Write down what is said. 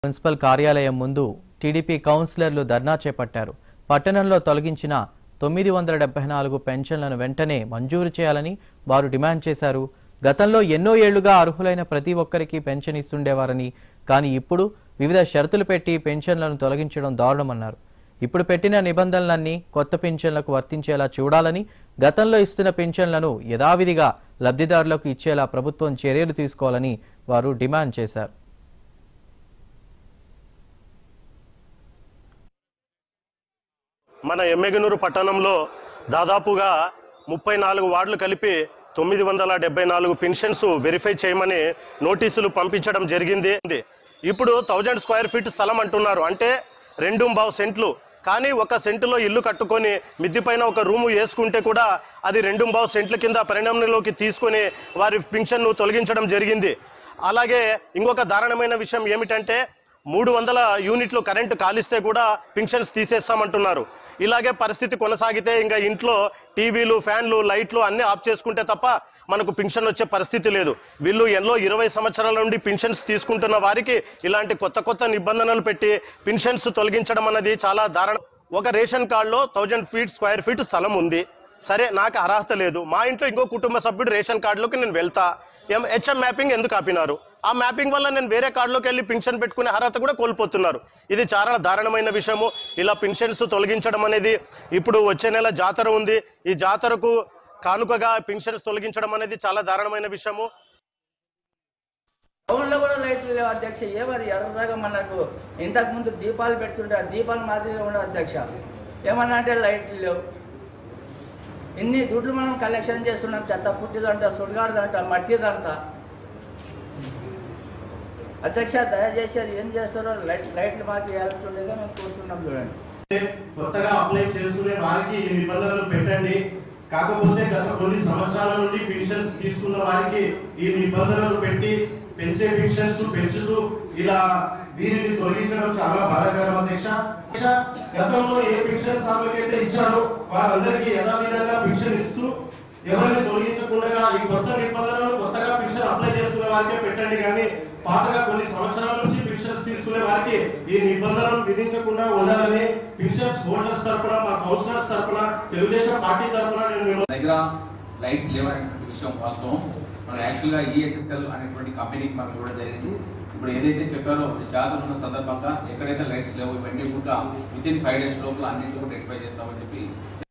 municipal కార్యాలయం ముందు TDP కౌన్సిలర్లు ధర్నా చేపట్టారు పట్టణంలో తొలగించిన తొమ్మిది వందల డెబ్బై నాలుగు పెన్షన్లను వెంటనే మంజూరు చేయాలని వారు డిమాండ్ చేశారు గతంలో ఎన్నో ఏళ్లుగా అర్హులైన ప్రతి ఒక్కరికి పెన్షన్ ఇస్తుండేవారని కానీ ఇప్పుడు వివిధ షరతులు పెట్టి పెన్షన్లను తొలగించడం దారుణమన్నారు ఇప్పుడు పెట్టిన నిబంధనలన్నీ కొత్త పెన్షన్లకు వర్తించేలా చూడాలని గతంలో ఇస్తున్న పెన్షన్లను యథావిధిగా లబ్ధిదారులకు ఇచ్చేలా ప్రభుత్వం చర్యలు తీసుకోవాలని వారు డిమాండ్ చేశారు మన ఎమ్మెగనూరు పట్టణంలో దాదాపుగా ముప్పై నాలుగు వార్డులు కలిపి తొమ్మిది వందల డెబ్బై నాలుగు పెన్షన్స్ వెరిఫై చేయమని నోటీసులు పంపించడం జరిగింది ఇప్పుడు థౌజండ్ స్క్వేర్ ఫీట్ స్థలం అంటున్నారు అంటే రెండు బావు సెంట్లు కానీ ఒక సెంటులో ఇల్లు కట్టుకొని మిద్ది పైన ఒక రూము వేసుకుంటే కూడా అది రెండు బావు సెంట్ల కింద పరిణామంలోకి తీసుకొని వారి పెన్షన్ను తొలగించడం జరిగింది అలాగే ఇంకొక దారుణమైన విషయం ఏమిటంటే మూడు వందల యూనిట్లు కరెంటు కాలిస్తే కూడా పింఛన్స్ తీసేస్తామంటున్నారు ఇలాగే పరిస్థితి కొనసాగితే ఇంకా ఇంట్లో టీవీలు ఫ్యాన్లు లైట్లు అన్ని ఆఫ్ చేసుకుంటే తప్ప మనకు పింఛన్ వచ్చే పరిస్థితి లేదు వీళ్ళు ఎన్నో ఇరవై సంవత్సరాల నుండి పింఛన్స్ తీసుకుంటున్న వారికి ఇలాంటి కొత్త కొత్త నిబంధనలు పెట్టి పింఛన్స్ తొలగించడం అన్నది చాలా దారుణం ఒక రేషన్ కార్డులో థౌజండ్ ఫీట్ స్క్వేర్ ఫీట్ స్థలం ఉంది సరే నాకు అర్హత లేదు మా ఇంట్లో ఇంకో కుటుంబ సభ్యుడు రేషన్ కార్డులోకి నేను వెళ్తా ఎం హెచ్ఎం మ్యాపింగ్ ఎందుకు ఆపినారు ఆ మ్యాపింగ్ వల్ల నేను వేరే కార్డులోకి వెళ్ళి పెన్షన్ పెట్టుకునే అర్హత కూడా కోల్పోతున్నారు ఇది చాలా దారుణమైన విషయము ఇలా పెన్షన్స్ తొలగించడం అనేది ఇప్పుడు వచ్చే నెల జాతర ఉంది ఈ జాతరకు కానుకగా పెన్షన్స్ తొలగించడం అనేది చాలా దారుణమైన విషయము టౌన్లో కూడా లైట్లు లేవు అధ్యక్ష ఏమది ఎర్రగా మనకు ఇంతకు ముందు దీపాలు పెడుతుంటే ఆ దీపాలు మాదిరిగా ఉండవు అధ్యక్ష ఏమన్నా అంటే లైట్లు లేవు ఇన్ని దుడ్లు మనం కలెక్షన్ చేస్తున్నాం చెత్త పుట్టిదంట సుడిగాడుదంట మట్టిదంతా అధ్యక్ష దయచేసి అది ఏం చేస్తారో లైట్ లైట్లు మాకు వేయాలంటుండేగా మేము కోరుతున్నాం చూడండి కొత్తగా అప్లై చేసుకునే వారికి ఈ నిబంధనలు పెట్టండి కాకపోతే గత కొన్ని సంవత్సరాల నుండి పెన్షన్స్ తీసుకున్న వారికి ఈ నిబంధనలు పెట్టి పెంచే పెన్షన్స్ పెంచుతూ ఇలా వీరిని తొలగించడం చాలా బాధాకరం అధ్యక్ష అధ్యక్ష, గతంలో ఏ పెన్షన్ అయితే ఇచ్చారో వారందరికీ యథావిధంగా పెన్షన్ ఇస్తూ ఎవరిని తొలగించకుండా ఈ కొత్త నిబంధనలు కొత్తగా పెన్షన్ అప్లై చేసుకునే వారికే పెట్టండి కానీ పాతగా కొన్ని సంవత్సరాల నుంచి పెన్షన్స్ తీసుకునే వారికి ఈ నిబంధనలు విధించకుండా ఉండాలని పెన్షన్స్ హోల్డర్స్ తరపున మా కౌన్సిలర్స్ తరపున తెలుగుదేశం పార్టీ తరపున నేను మిమ్మల్ని దగ్గర లైట్స్ లేవనేటువంటి విషయం వాస్తవం మనం యాక్చువల్గా ఈఎస్ఎస్ఎల్ అనేటువంటి కంపెనీకి మనం ఇవ్వడం జరిగింది ఇప్పుడు ఏదైతే చెప్పారో జాతర ఉన్న సందర్భంగా ఎక్కడైతే లైట్స్ లేవో ఇవన్నీ కూడా విత్ ఇన్ ఫైవ్ డేస్ లోపల అన్నింటి కూడా రెక్టిఫై చేస్తామని చెప్పి